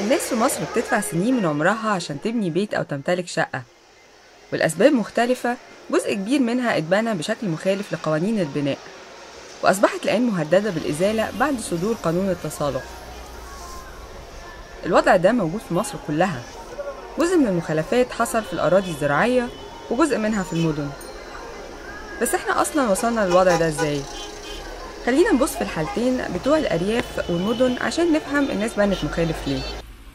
الناس في مصر بتدفع سنين من عمرها عشان تبني بيت أو تمتلك شقة والأسباب مختلفة جزء كبير منها اتبنى بشكل مخالف لقوانين البناء وأصبحت الآن مهددة بالإزالة بعد صدور قانون التصالح الوضع ده موجود في مصر كلها جزء من المخالفات حصل في الأراضي الزراعية وجزء منها في المدن بس احنا أصلا وصلنا للوضع ده ازاي؟ خلينا نبص في الحالتين بتوع الأرياف والمدن عشان نفهم الناس بنت مخالف ليه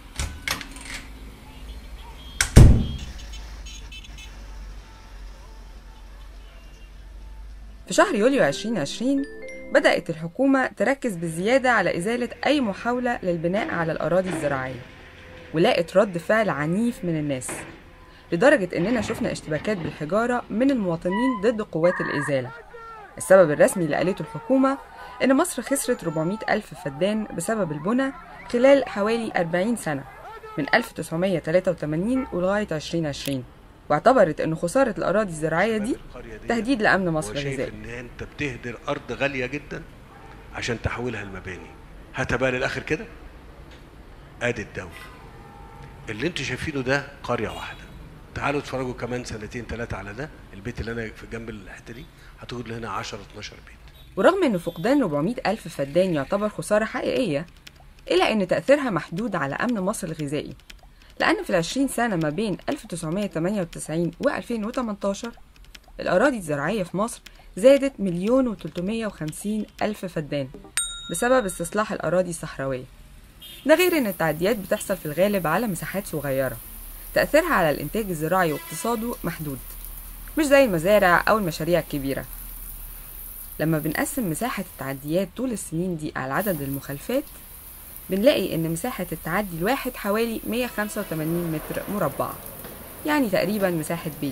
في شهر يوليو 2020 بدأت الحكومة تركز بزيادة على إزالة أي محاولة للبناء على الأراضي الزراعية ولقت رد فعل عنيف من الناس لدرجة إننا شفنا اشتباكات بالحجارة من المواطنين ضد قوات الإزالة السبب الرسمي اللي قالته الحكومة إن مصر خسرت 400 ألف فدان بسبب البنى خلال حوالي 40 سنة من 1983 ولغاية 2020 واعتبرت إن خسارة الأراضي الزراعية دي تهديد لأمن مصر وشايف الغذائي ان انت بتهدر ارض غاليه جدا عشان تحولها لمباني هاتها بقى للاخر كده ادي الدوله اللي انتوا شايفينه ده قريه واحده تعالوا اتفرجوا كمان سنتين ثلاثه على ده البيت اللي انا في جنب الحته دي هتاخد هنا 10 12 بيت ورغم إن فقدان 400 ألف فدان يعتبر خسارة حقيقية إلا إن تأثيرها محدود على أمن مصر الغذائي لأن في العشرين سنة ما بين 1998 و 2018 الأراضي الزراعية في مصر زادت مليون وتلتمية وخمسين ألف فدان بسبب استصلاح الأراضي الصحراوية ده غير إن التعديات بتحصل في الغالب على مساحات صغيرة تأثيرها على الإنتاج الزراعي واقتصاده محدود مش زي المزارع أو المشاريع الكبيرة لما بنقسم مساحة التعديات طول السنين دي على عدد المخالفات بنلاقي إن مساحة التعدي الواحد حوالي 185 متر مربع يعني تقريبا مساحة بيت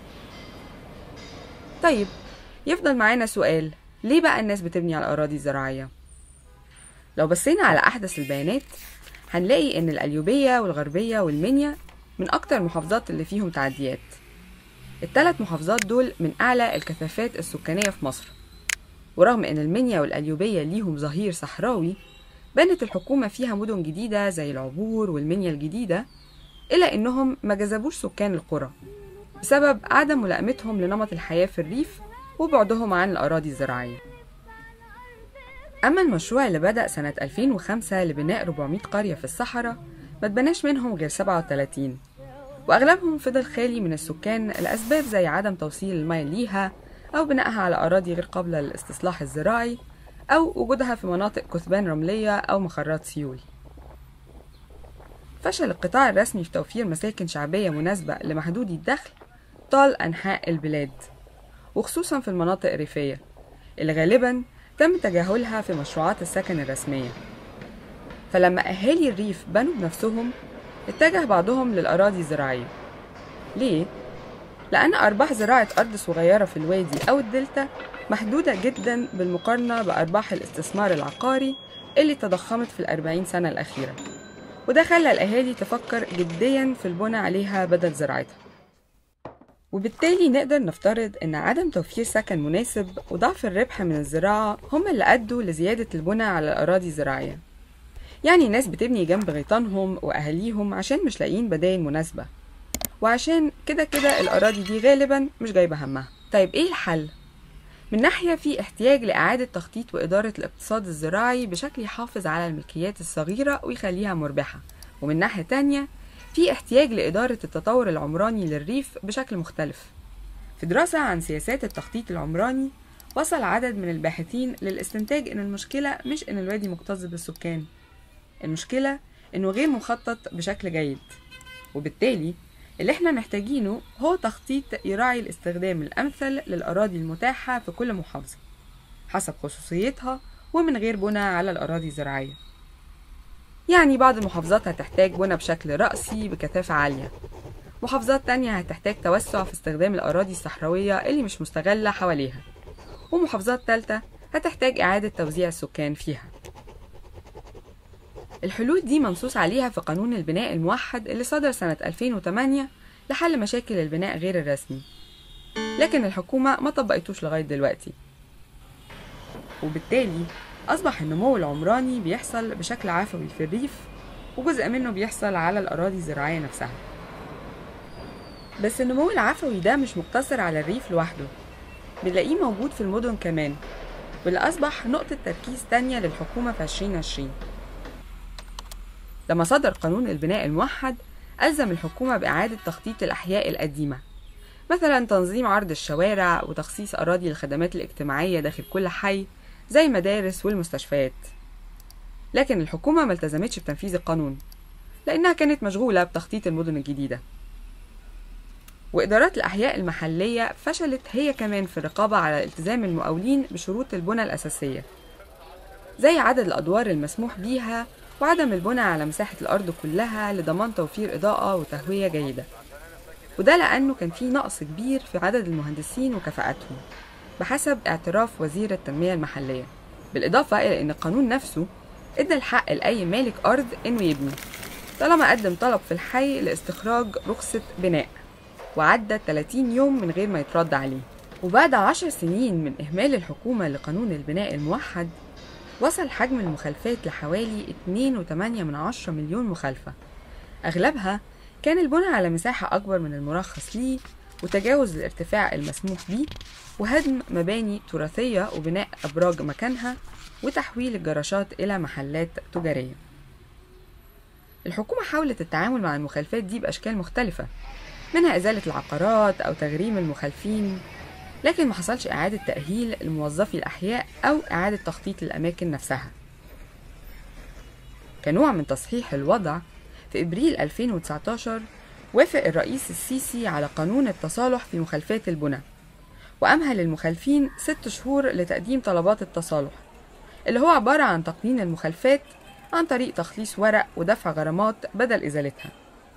طيب يفضل معانا سؤال ليه بقى الناس بتبني على الأراضي الزراعية؟ لو بصينا على أحدث البيانات هنلاقي إن القليوبية والغربية والمنيا من أكتر المحافظات اللي فيهم تعديات الثلاث محافظات دول من أعلى الكثافات السكانية في مصر ورغم إن المنيا والقليوبية ليهم ظهير صحراوي بنت الحكومة فيها مدن جديدة زي العبور والمنيا الجديدة إلا إنهم ما جذبوش سكان القرى بسبب عدم ملائمتهم لنمط الحياة في الريف وبعدهم عن الأراضي الزراعية أما المشروع اللي بدأ سنة 2005 لبناء 400 قرية في الصحراء ما اتبناش منهم غير 37 وأغلبهم فضل خالي من السكان لأسباب زي عدم توصيل المياه ليها أو بنائها على أراضي غير قابلة للاستصلاح الزراعي أو وجودها في مناطق كثبان رملية أو مخرات سيول فشل القطاع الرسمي في توفير مساكن شعبية مناسبة لمحدودي الدخل طال أنحاء البلاد وخصوصا في المناطق الريفية اللي غالبا تم تجاهلها في مشروعات السكن الرسمية فلما أهالي الريف بنوا بنفسهم اتجه بعضهم للأراضي الزراعية ليه؟ لأن أرباح زراعة أرض صغيرة في الوادي أو الدلتا محدودة جدا بالمقارنة بأرباح الاستثمار العقاري اللي تضخمت في الأربعين سنة الأخيرة وده خلى الأهالي تفكر جديا في البناء عليها بدل زراعتها وبالتالي نقدر نفترض أن عدم توفير سكن مناسب وضعف الربح من الزراعة هم اللي أدوا لزيادة البناء على الأراضي الزراعية يعني ناس بتبني جنب غيطانهم وأهاليهم عشان مش لاقيين بدايل مناسبة وعشان كده كده الأراضي دي غالبا مش جايبة همها طيب إيه الحل؟ من ناحية في احتياج لإعادة تخطيط وإدارة الاقتصاد الزراعي بشكل يحافظ على الملكيات الصغيرة ويخليها مربحة ومن ناحية تانية في احتياج لإدارة التطور العمراني للريف بشكل مختلف في دراسة عن سياسات التخطيط العمراني وصل عدد من الباحثين للاستنتاج إن المشكلة مش إن الوادي مكتظ بالسكان المشكلة إنه غير مخطط بشكل جيد وبالتالي اللي احنا محتاجينه هو تخطيط يراعي الاستخدام الأمثل للأراضي المتاحة في كل محافظة حسب خصوصيتها ومن غير بناء على الأراضي الزراعية يعني بعض المحافظات هتحتاج بناء بشكل رأسي بكثافة عالية محافظات تانية هتحتاج توسع في استخدام الأراضي الصحراوية اللي مش مستغلة حواليها ومحافظات تالتة هتحتاج إعادة توزيع السكان فيها الحلول دي منصوص عليها في قانون البناء الموحد اللي صدر سنة 2008 لحل مشاكل البناء غير الرسمي لكن الحكومة ما طبقتوش لغاية دلوقتي وبالتالي أصبح النمو العمراني بيحصل بشكل عفوي في الريف وجزء منه بيحصل على الأراضي الزراعية نفسها بس النمو العفوي ده مش مقتصر على الريف لوحده بنلاقيه موجود في المدن كمان واللي أصبح نقطة تركيز تانية للحكومة في 2020 لما صدر قانون البناء الموحد ألزم الحكومة بإعادة تخطيط الأحياء القديمة مثلا تنظيم عرض الشوارع وتخصيص أراضي للخدمات الاجتماعية داخل كل حي زي المدارس والمستشفيات لكن الحكومة ما التزمتش بتنفيذ القانون لأنها كانت مشغولة بتخطيط المدن الجديدة وإدارات الأحياء المحلية فشلت هي كمان في الرقابة على التزام المقاولين بشروط البنى الأساسية زي عدد الأدوار المسموح بيها وعدم البنى على مساحة الأرض كلها لضمان توفير إضاءة وتهوية جيدة وده لأنه كان في نقص كبير في عدد المهندسين وكفاءتهم بحسب اعتراف وزير التنمية المحلية بالإضافة إلى أن القانون نفسه ادى الحق لأي مالك أرض إنه يبني طالما قدم طلب في الحي لاستخراج رخصة بناء وعدى 30 يوم من غير ما يترد عليه وبعد عشر سنين من إهمال الحكومة لقانون البناء الموحد وصل حجم المخالفات لحوالي 2.8 من عشرة مليون مخالفة أغلبها كان البنى على مساحة أكبر من المرخص ليه وتجاوز الارتفاع المسموح به وهدم مباني تراثية وبناء أبراج مكانها وتحويل الجراشات إلى محلات تجارية الحكومة حاولت التعامل مع المخالفات دي بأشكال مختلفة منها إزالة العقارات أو تغريم المخالفين لكن ما حصلش إعادة تأهيل لموظفي الأحياء أو إعادة تخطيط الأماكن نفسها كنوع من تصحيح الوضع في إبريل 2019 وافق الرئيس السيسي على قانون التصالح في مخالفات البنى وأمهل المخالفين ست شهور لتقديم طلبات التصالح اللي هو عبارة عن تقنين المخالفات عن طريق تخليص ورق ودفع غرامات بدل إزالتها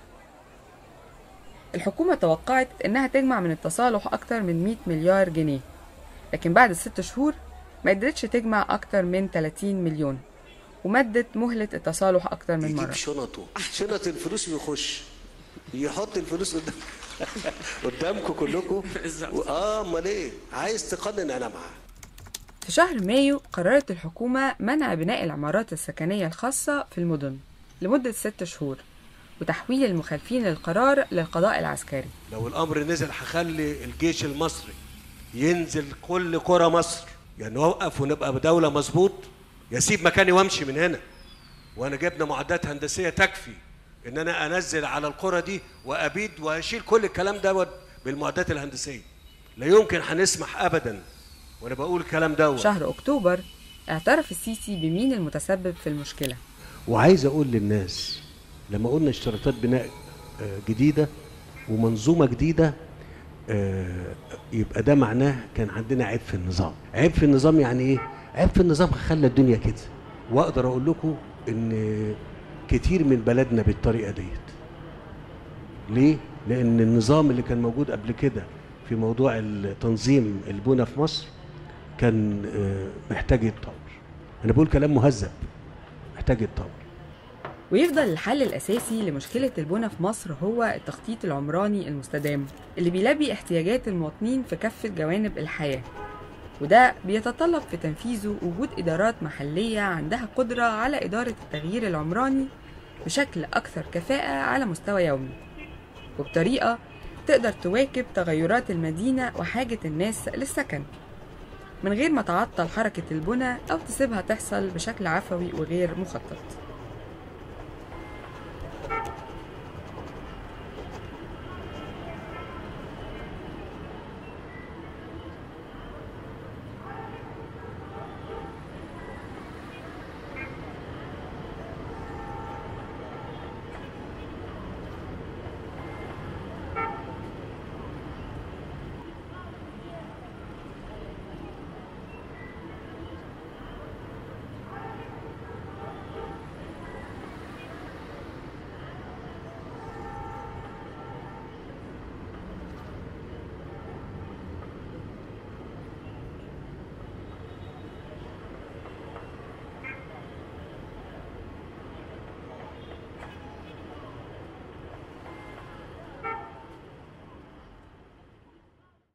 الحكومة توقعت إنها تجمع من التصالح أكتر من 100 مليار جنيه لكن بعد الست شهور ما قدرتش تجمع أكتر من 30 مليون ومدت مهلة التصالح أكتر من يجيب مرة شنطه شنط الفلوس ويخش يحط الفلوس قدام قدامكم كلكم و- اه امال ايه عايز تقنن انا معاه في شهر مايو قررت الحكومة منع بناء العمارات السكنية الخاصة في المدن لمدة ست شهور وتحويل المخالفين للقرار للقضاء العسكري لو الامر نزل هخلي الجيش المصري ينزل كل قرى مصر يعني نوقف ونبقى بدوله مظبوط يسيب مكاني وامشي من هنا وانا جبنا معدات هندسيه تكفي ان انا انزل على القرى دي وابيد واشيل كل الكلام دوت بالمعدات الهندسيه لا يمكن هنسمح ابدا وانا بقول الكلام دوت شهر أكتوبر اعترف السيسي بمين المتسبب في المشكلة وعايز اقول للناس لما قلنا اشتراطات بناء آه، جديده ومنظومه جديده آه، يبقى ده معناه كان عندنا عيب في النظام عيب في النظام يعني ايه عيب في النظام خلى الدنيا كده واقدر اقول لكم ان كتير من بلدنا بالطريقه ديت ليه لان النظام اللي كان موجود قبل كده في موضوع التنظيم البنى في مصر كان آه، محتاج يتطور انا بقول كلام مهذب محتاج يتطور ويفضل الحل الأساسي لمشكلة البنى في مصر هو التخطيط العمراني المستدام اللي بيلبي احتياجات المواطنين في كافة جوانب الحياة وده بيتطلب في تنفيذه وجود إدارات محلية عندها قدرة على إدارة التغيير العمراني بشكل أكثر كفاءة على مستوى يومي وبطريقة تقدر تواكب تغيرات المدينة وحاجة الناس للسكن من غير ما تعطل حركة البنى أو تسيبها تحصل بشكل عفوي وغير مخطط